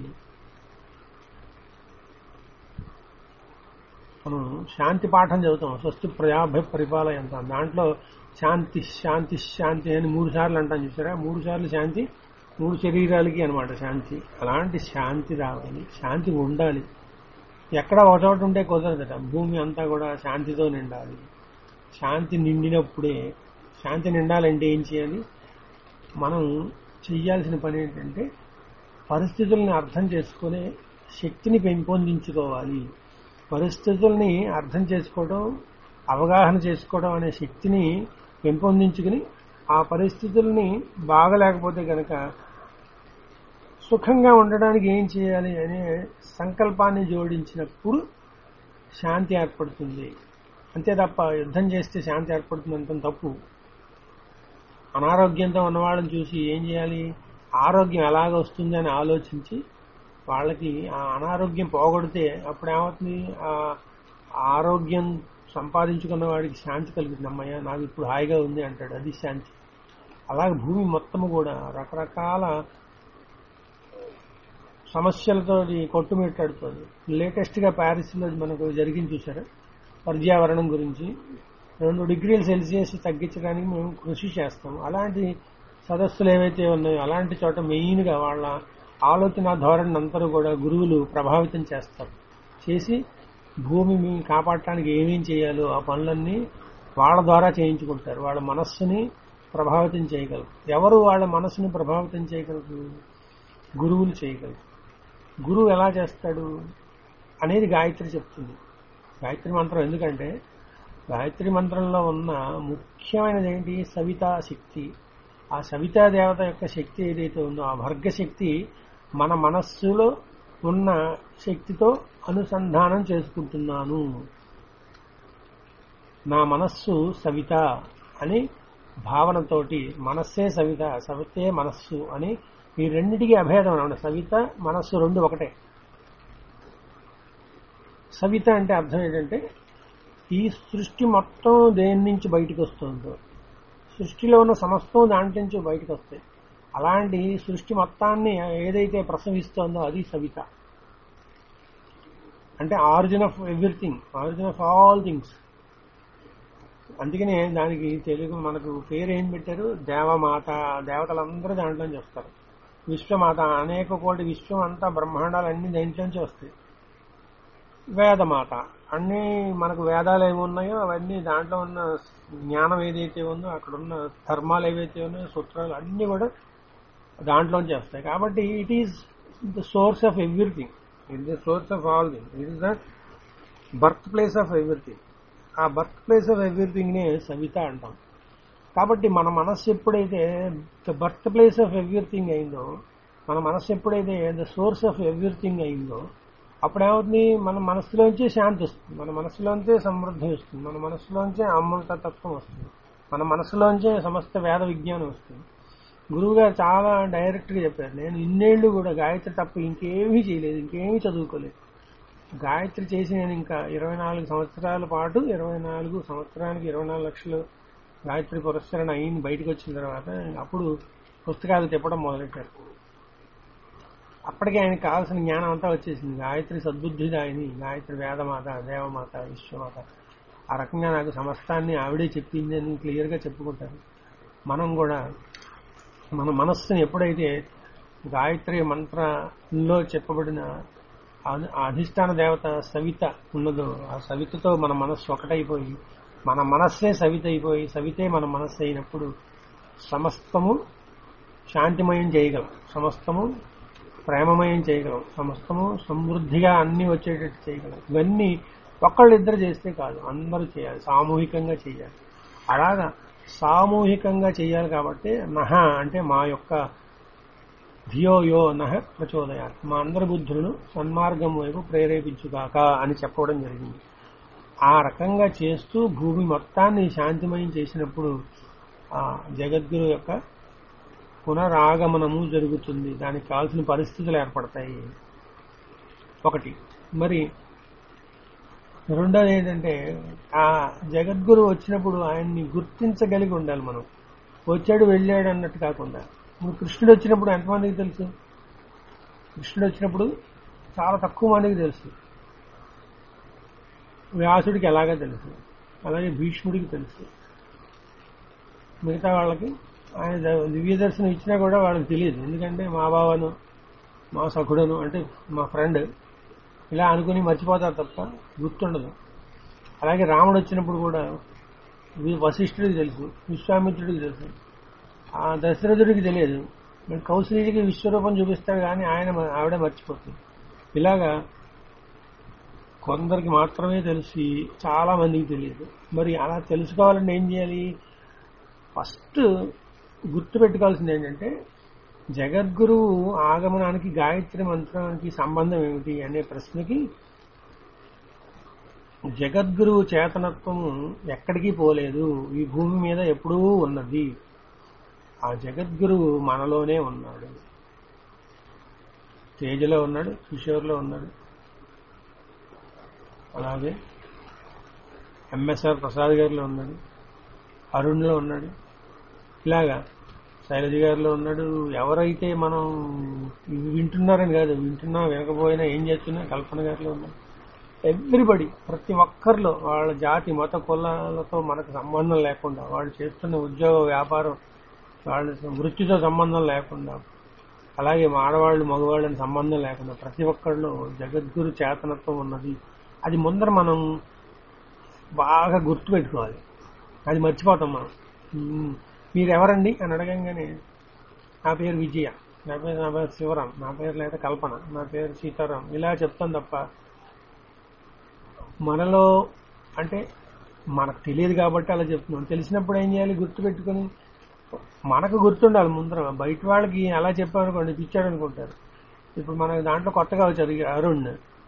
మనం శాంతి పాఠం చదువుతాం స్వస్తి ప్రజాభ్య పరిపాలయంతాం దాంట్లో శాంతి శాంతి శాంతి అని మూడు సార్లు అంటాం చూసారా మూడు సార్లు శాంతి మూడు శరీరాలకి అనమాట శాంతి అలాంటి శాంతి రావాలి శాంతి ఉండాలి ఎక్కడ ఒక చోట ఉంటే కుదరదట భూమి అంతా కూడా శాంతితో నిండాలి శాంతి నిండినప్పుడే శాంతి నిండాలంటే ఏం చేయాలి మనం చెయ్యాల్సిన పని ఏంటంటే పరిస్థితుల్ని అర్థం చేసుకునే శక్తిని పెంపొందించుకోవాలి పరిస్థితుల్ని అర్థం చేసుకోవడం అవగాహన చేసుకోవడం అనే శక్తిని పెంపొందించుకుని ఆ పరిస్థితుల్ని బాగలేకపోతే కనుక సుఖంగా ఉండడానికి ఏం చేయాలి అనే సంకల్పాన్ని జోడించినప్పుడు శాంతి ఏర్పడుతుంది అంతే తప్ప యుద్ధం చేస్తే శాంతి ఏర్పడుతుంది అంత తప్పు అనారోగ్యంతో ఉన్నవాళ్ళని చూసి ఏం చేయాలి ఆరోగ్యం ఎలాగ వస్తుంది అని ఆలోచించి వాళ్ళకి ఆ అనారోగ్యం పోగొడితే అప్పుడు ఏమవుతుంది ఆ ఆరోగ్యం సంపాదించుకున్న వాడికి శాంతి కలుగుతుంది అమ్మయ్య నాకు ఇప్పుడు హాయిగా ఉంది అంటాడు అది శాంతి అలాగే భూమి మొత్తము కూడా రకరకాల సమస్యలతో కొట్టుమిట్టాడుతుంది లేటెస్ట్ గా ప్యారిస్ లో మనకు జరిగింది చూసారా పర్యావరణం గురించి రెండు డిగ్రీల సెల్సియస్ తగ్గించడానికి మేము కృషి చేస్తాం అలాంటి సదస్సులు ఏవైతే ఉన్నాయో అలాంటి చోట మెయిన్ గా వాళ్ళ ఆలోచన ధోరణి అంతా కూడా గురువులు ప్రభావితం చేస్తారు చేసి భూమిని కాపాడటానికి ఏమేం చేయాలో ఆ పనులన్నీ వాళ్ళ ద్వారా చేయించుకుంటారు వాళ్ళ మనస్సుని ప్రభావితం చేయగలరు ఎవరు వాళ్ళ మనస్సుని ప్రభావితం చేయగలరు గురువులు చేయగలరు గురువు ఎలా చేస్తాడు అనేది గాయత్రి చెప్తుంది గాయత్రి మంత్రం ఎందుకంటే గాయత్రి మంత్రంలో ఉన్న ముఖ్యమైనది ఏంటి సవితా శక్తి ఆ సవితా దేవత యొక్క శక్తి ఏదైతే ఉందో ఆ భర్గ శక్తి మన మనస్సులో ఉన్న శక్తితో అనుసంధానం చేసుకుంటున్నాను నా మనస్సు సవిత అని భావనతోటి మనస్సే సవిత సవితే మనస్సు అని ఈ రెండిటికి అభేదం అనమాట సవిత మనస్సు రెండు ఒకటే సవిత అంటే అర్థం ఏంటంటే ఈ సృష్టి మొత్తం దేని నుంచి బయటకు వస్తుందో సృష్టిలో ఉన్న సమస్తం దాంట్లో నుంచి బయటకు వస్తాయి అలాంటి సృష్టి మొత్తాన్ని ఏదైతే ప్రసవిస్తోందో అది సవిత అంటే origin of everything origin of all things అందుకనే దానికి తెలుగు మనకు పేరు ఏం పెట్టారు దేవమాత దేవతలందరూ దాంట్లోంచి వస్తారు విశ్వమాత అనేక కోటి విశ్వం అంతా బ్రహ్మాండాలు అన్ని దాంట్లోంచి వస్తాయి వేదమాత అన్ని మనకు వేదాలు ఏమి ఉన్నాయో అవన్నీ దాంట్లో ఉన్న జ్ఞానం ఏదైతే ఉందో అక్కడ ఉన్న ధర్మాలు ఏవైతే ఉన్నాయో సూత్రాలు అన్ని కూడా దాంట్లోంచి వస్తాయి కాబట్టి it is the source of everything it the source of all thing it is the birth place of everything ఆ బర్త్ ప్లేస్ ఆఫ్ ఎవ్రీథింగ్ నే సవిత అంటాం కాబట్టి మన మనస్సు ఎప్పుడైతే the birth place of everything అయిందో మన మనస్సు ఎప్పుడైతే ద సోర్స్ ఆఫ్ ఎవ్రీథింగ్ అయిందో అప్పుడేమవుతుంది మన మనస్సులోంచే శాంతి వస్తుంది మన మనస్సులోంచే సమృద్ధి వస్తుంది మన మనస్సులోంచే అమృత తత్వం వస్తుంది మన మనస్సులోంచే సమస్త వేద విజ్ఞానం వస్తుంది గురువు గారు చాలా డైరెక్ట్ గా చెప్పారు నేను ఇన్నేళ్లు కూడా గాయత్రి తప్ప ఇంకేమీ చేయలేదు ఇంకేమీ చదువుకోలేదు గాయత్రి చేసి నేను ఇంకా ఇరవై నాలుగు సంవత్సరాల పాటు ఇరవై నాలుగు సంవత్సరానికి ఇరవై నాలుగు లక్షలు గాయత్రి పురస్కరణ అయింది బయటకు వచ్చిన తర్వాత అప్పుడు పుస్తకాలు తిప్పడం మొదలెట్టారు అప్పటికే ఆయనకు కావాల్సిన జ్ఞానం అంతా వచ్చేసింది గాయత్రి సద్బుద్ధిదాయిని గాయత్రి వేదమాత దేవమాత విశ్వమాత ఆ రకంగా నాకు సమస్తాన్ని ఆవిడే చెప్పింది అని క్లియర్ గా చెప్పుకుంటారు మనం కూడా మన మనస్సుని ఎప్పుడైతే గాయత్రి మంత్రంలో చెప్పబడిన ఆ- ఆ అధిష్టాన దేవత సవిత ఉన్నదో ఆ సవితతో మన మనస్సు ఒకటైపోయి మన మనస్సే సవిత అయిపోయి సవితే మన మనస్సు అయినప్పుడు సమస్తము శాంతిమయం చేయగలం సమస్తము ప్రేమమయం చేయగలం సమస్తము సమృద్ధిగా అన్ని వచ్చేటట్టు చేయగలం ఇవన్నీ ఒక్కళ్ళిద్దరు చేస్తే కాదు అందరూ చేయాలి సామూహికంగా చేయాలి అలాగా సామూహికంగా చేయాలి కాబట్టి నహ అంటే మా యొక్క ధియో యో నహ ప్రచోదయా మా అందరి బుద్ధులను సన్మార్గం వైపు ప్రేరేపించుగాక అని చెప్పడం జరిగింది ఆ రకంగా చేస్తూ భూమి మొత్తాన్ని శాంతిమయం చేసినప్పుడు ఆ జగద్గురు యొక్క పునరాగమనము జరుగుతుంది దానికి కావాల్సిన పరిస్థితులు ఏర్పడతాయి ఒకటి మరి రెండోది ఏంటంటే ఆ జగద్గురు వచ్చినప్పుడు ఆయన్ని గుర్తించగలిగి ఉండాలి మనం వచ్చాడు వెళ్ళాడు అన్నట్టు కాకుండా ఇప్పుడు కృష్ణుడు వచ్చినప్పుడు ఎంతమందికి తెలుసు కృష్ణుడు వచ్చినప్పుడు చాలా తక్కువ మందికి తెలుసు వ్యాసుడికి ఎలాగా తెలుసు అలాగే భీష్ముడికి తెలుసు మిగతా వాళ్ళకి ఆయన ద- దివ్య దర్శనం ఇచ్చినా కూడా వాళ్ళకి తెలియదు ఎందుకంటే మా బావను మా సఖుడను అంటే మా ఫ్రెండ్ ఇలా అనుకుని మర్చిపోతారు తప్ప గుర్తుండదు అలాగే రాముడు వచ్చినప్పుడు కూడా వి- వశిష్ఠుడికి తెలుసు విశ్వామిత్రుడికి తెలుసు ఆ దశరథుడికి తెలియదు మరి కౌశల్యకి విశ్వరూపం చూపిస్తాడు కానీ ఆయన మ- ఆవిడ మర్చిపోతుంది ఇలాగా కొందరికి మాత్రమే తెలిసి చాలా మందికి తెలియదు మరి అలా తెలుసుకోవాలంటే ఏం చేయాలి ఫస్ట్ గుర్తు పెట్టుకోవాల్సింది ఏంటంటే జగద్గురువు ఆగమనానికి గాయత్రి మంత్రానికి సంబంధం ఏమిటి అనే ప్రశ్నకి జగద్గురువు చేతనత్వము ఎక్కడికి పోలేదు ఈ భూమి మీద ఎప్పుడూ ఉన్నది ఆ జగద్గురువు మనలోనే ఉన్నాడు తేజలో ఉన్నాడు కిషోర్లో ఉన్నాడు అలాగే ఎంఎస్ఆర్ ప్రసాద్ గారిలో ఉన్నాడు అరుణ్లో ఉన్నాడు ఇలాగా శైలజ గారిలో ఉన్నాడు ఎవరైతే మనం ఇవి వింటున్నారని కాదు వింటున్నా వినకపోయినా ఏం చేస్తున్నా కల్పన గారిలో ఉన్నాడు ఎవ్రీబడి ప్రతి ఒక్కరిలో వాళ్ళ జాతి మత కులాలతో మనకు సంబంధం లేకుండా వాళ్ళు చేస్తున్న ఉద్యోగ వ్యాపారం వాళ్ళ వృత్తితో సంబంధం లేకుండా అలాగే ఆడవాళ్ళు మగవాళ్ళని సంబంధం లేకుండా ప్రతి ఒక్కరిలో జగద్గురు చేతనత్వం ఉన్నది అది ముందర మనం బాగా గుర్తు పెట్టుకోవాలి అది మర్చిపోతాం మనం ఉమ్, మీరు ఎవరండి అని అడగంగానే నా పేరు విజయ నా పేరు నా పేరు శివరాం నా పేరు లేదా కల్పన నా పేరు సీతారాం ఇలా చెప్తాను తప్ప మనలో అంటే మనకు తెలియదు కాబట్టి అలా చెప్తున్నాం తెలిసినప్పుడు ఏం చేయాలి గుర్తు పెట్టుకొని మనకు గుర్తుండాలి ముందర బయట వాళ్ళకి అలా చెప్పామనుకోండి పిచ్చాడు అనుకుంటారు ఇప్పుడు మనకి దాంట్లో కొత్తగా వచ్చారు ఈ అరుణ్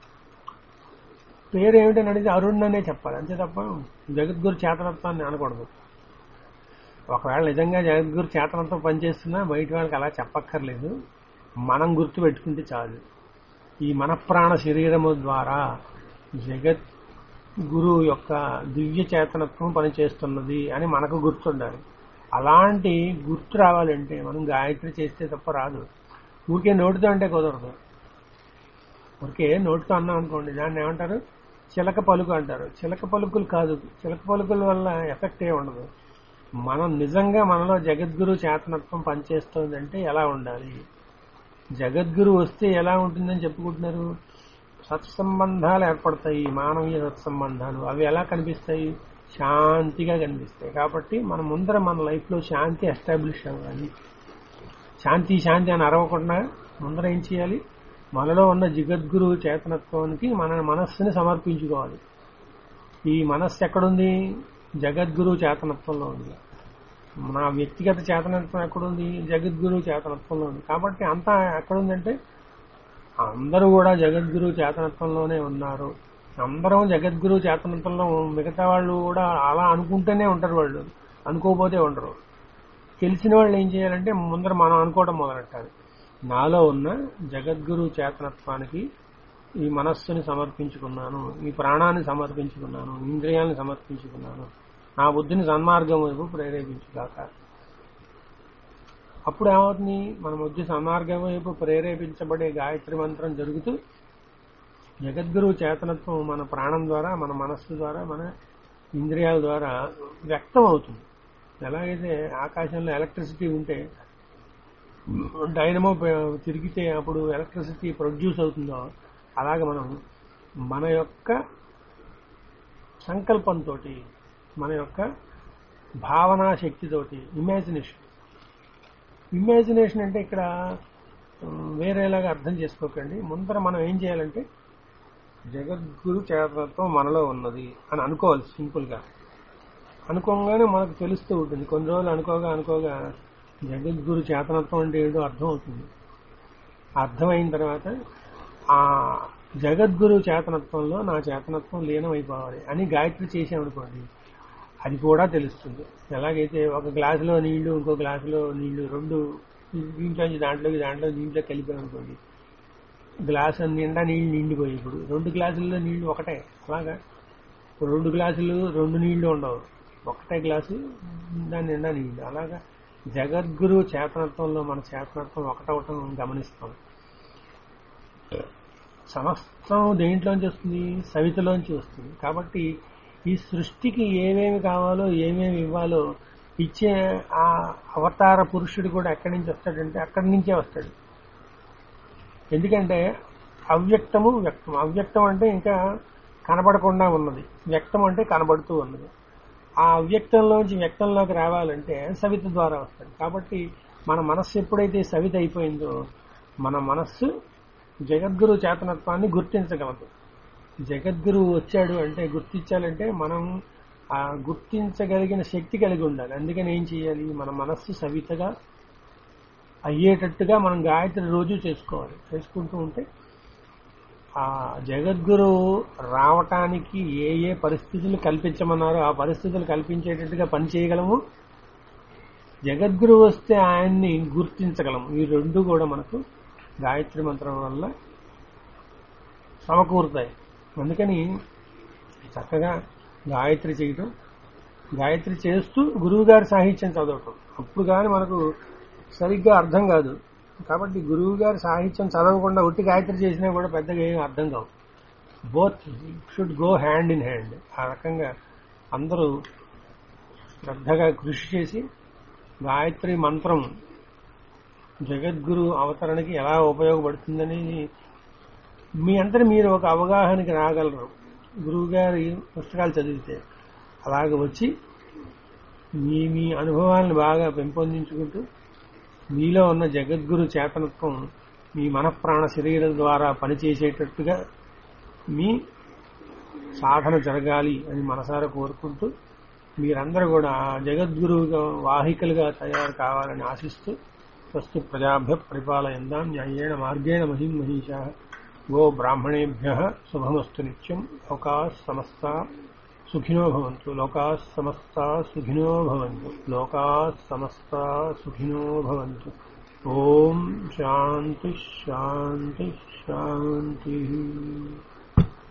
పేరు ఏమిటని అడిగితే అరుణ్ అనే చెప్పాలి అంతే తప్ప జగద్గురు చేతనత్వాన్ని అనకూడదు ఒకవేళ నిజంగా జగద్గురు చేతనత్వం పనిచేస్తున్నా బయట వాళ్ళకి అలా చెప్పక్కర్లేదు మనం గుర్తు పెట్టుకుంటే చాలు ఈ మనఃప్రాణ శరీరము ద్వారా జగత్ గురువు యొక్క దివ్య చేతనత్వం పనిచేస్తున్నది అని మనకు గుర్తుండాలి అలాంటి గుర్తు రావాలంటే మనం గాయత్రి చేస్తే తప్ప రాదు ఊరికే నోటితో అంటే కుదరదు ఓకే నోటితో అన్నాం అనుకోండి దాన్ని ఏమంటారు చిలక పలుకు అంటారు చిలక పలుకులు కాదు చిలక పలుకుల వల్ల ఎఫెక్ట్ ఏ ఉండదు మనం నిజంగా మనలో జగద్గురు చేతనత్వం పనిచేస్తోందంటే ఎలా ఉండాలి జగద్గురు వస్తే ఎలా ఉంటుందని చెప్పుకుంటున్నారు సత్సంబంధాలు ఏర్పడతాయి మానవీయ సత్సంబంధాలు అవి ఎలా కనిపిస్తాయి శాంతిగా కనిపిస్తాయి కాబట్టి మన ముందర మన లైఫ్లో శాంతి ఎస్టాబ్లిష్ అవ్వాలి శాంతి శాంతి అని అరవకుండా ముందర ఏం చేయాలి మనలో ఉన్న జగద్గురు చేతనత్వానికి మన మనస్సుని సమర్పించుకోవాలి ఈ మనస్సు ఎక్కడుంది జగద్గురు చేతనత్వంలో ఉంది నా వ్యక్తిగత చేతనత్వం ఎక్కడుంది జగద్గురు చేతనత్వంలో ఉంది కాబట్టి అంతా ఎక్కడుందంటే అందరూ కూడా జగద్గురు చేతనత్వంలోనే ఉన్నారు అందరం జగద్గురు చేతనత్వంలో మిగతా వాళ్ళు కూడా అలా అనుకుంటూనే ఉంటారు వాళ్ళు అనుకోకపోతే ఉండరు తెలిసిన వాళ్ళు ఏం చేయాలంటే ముందర మనం అనుకోవడం మొదలెట్టాలి నాలో ఉన్న జగద్గురు చేతనత్వానికి ఈ మనస్సుని సమర్పించుకున్నాను ఈ ప్రాణాన్ని సమర్పించుకున్నాను ఇంద్రియాలను సమర్పించుకున్నాను నా బుద్ధిని సన్మార్గం వైపు ప్రేరేపించుగాక అప్పుడు ఏమవుతుంది మన బుద్ధి సన్మార్గం వైపు ప్రేరేపించబడే గాయత్రి మంత్రం జరుగుతూ జగద్గురు చేతనత్వం మన ప్రాణం ద్వారా మన మనస్సు ద్వారా మన ఇంద్రియాల ద్వారా వ్యక్తం అవుతుంది ఎలాగైతే ఆకాశంలో ఎలక్ట్రిసిటీ ఉంటే డైనమో ప- తిరిగితే అప్పుడు ఎలక్ట్రిసిటీ ప్రొడ్యూస్ అవుతుందో అలాగే మనం మన యొక్క సంకల్పంతో మన యొక్క భావనా శక్తితోటి ఇమాజినేషన్ ఇమాజినేషన్ అంటే ఇక్కడ ఉమ్, వేరేలాగా అర్థం చేసుకోకండి ముందర మనం ఏం చేయాలంటే జగద్గురు చేతనత్వం మనలో ఉన్నది అని అనుకోవాలి సింపుల్గా అనుకోగానే మనకు తెలుస్తూ ఉంటుంది కొన్ని రోజులు అనుకోగా అనుకోగా జగద్గురు చేతనత్వం అంటే ఏంటో అర్థం అవుతుంది అర్థమైన తర్వాత ఆ జగద్గురు చేతనత్వంలో నా చేతనత్వం లీనమైపోవాలి అని గాయత్రి చేసామనుకోండి అది కూడా తెలుస్తుంది ఎలాగైతే ఒక గ్లాసులో నీళ్లు ఇంకో గ్లాసులో నీళ్లు రెండు దీంట్లోంచి దాంట్లోకి దాంట్లో దీంట్లో కలిపామనుకోండి గ్లాసు నిండా నీళ్లు నిండిపోయి ఇప్పుడు రెండు గ్లాసుల్లో నీళ్లు ఒకటే అలాగా ఇప్పుడు రెండు గ్లాసులు రెండు నీళ్లు ఉండవు ఒకటే గ్లాసు దాని నిండా నీళ్లు అలాగా జగద్గురు చేతనత్వంలో మన చేతనత్వం ఒకటవటం గమనిస్తాం సమస్తం దేంట్లోంచి వస్తుంది సవితలోంచి వస్తుంది కాబట్టి ఈ సృష్టికి ఏమేమి కావాలో ఏమేమి ఇవ్వాలో ఇచ్చే ఆ అవతార పురుషుడు కూడా ఎక్కడి నుంచి వస్తాడంటే అక్కడి నుంచే వస్తాడు ఎందుకంటే అవ్యక్తము వ్యక్తం అవ్యక్తం అంటే ఇంకా కనబడకుండా ఉన్నది వ్యక్తం అంటే కనబడుతూ ఉన్నది ఆ అవ్యక్తంలోంచి వ్యక్తంలోకి రావాలంటే సవిత ద్వారా వస్తాడు కాబట్టి మన మనస్సు ఎప్పుడైతే సవిత అయిపోయిందో మన మనస్సు జగద్గురు చేతనత్వాన్ని గుర్తించగలదు జగద్గురువు వచ్చాడు అంటే గుర్తించాలంటే మనం ఆ గుర్తించగలిగిన శక్తి కలిగి ఉండాలి అందుకని ఏం చేయాలి మన మనస్సు సవితగా అయ్యేటట్టుగా మనం గాయత్రి రోజు చేసుకోవాలి చేసుకుంటూ ఉంటే ఆ జగద్గురు రావటానికి ఏ ఏ పరిస్థితులు కల్పించమన్నారో ఆ పరిస్థితులు కల్పించేటట్టుగా పని చేయగలము జగద్గురు వస్తే ఆయన్ని గుర్తించగలము ఈ రెండు కూడా మనకు గాయత్రి మంత్రం వల్ల సమకూరుతాయి అందుకని చక్కగా గాయత్రి చేయటం గాయత్రి చేస్తూ గురువుగారి సాహిత్యం చదవటం అప్పుడు కానీ మనకు సరిగ్గా అర్థం కాదు కాబట్టి గురువు గారి సాహిత్యం చదవకుండా ఒట్టి గాయత్రి చేసినా కూడా పెద్దగా ఏం అర్థం కావు both should go hand in hand ఆ రకంగా అందరూ శ్రద్ధగా కృషి చేసి గాయత్రి మంత్రం జగద్గురు అవతరణకి ఎలా ఉపయోగపడుతుందని మీ అంతటి మీరు ఒక అవగాహనకి రాగలరు గురువు గారి పుస్తకాలు చదివితే అలాగ వచ్చి మీ మీ అనుభవాలను బాగా పెంపొందించుకుంటూ మీలో ఉన్న జగద్గురు చేతనత్వం మీ మనఃప్రాణ శరీరం ద్వారా పనిచేసేటట్టుగా మీ సాధన జరగాలి అని మనసారా కోరుకుంటూ మీరందరూ కూడా ఆ జగద్గురువుగా వాహికలుగా తయారు కావాలని ఆశిస్తూ స్వస్తి ప్రజాభ్య పరిపాలయందాం న్యాయేణ మార్గేణ మహిం మహిషా గో బ్రాహ్మణేభ్య శుభమస్తు నిత్యం లోకా సమస్త సుఖినో భవంతు లోకా సమస్త సుఖినో భవంతు లోకా సమస్త సుఖినో భవంతు ఓం శాంతి శాంతి శాంతి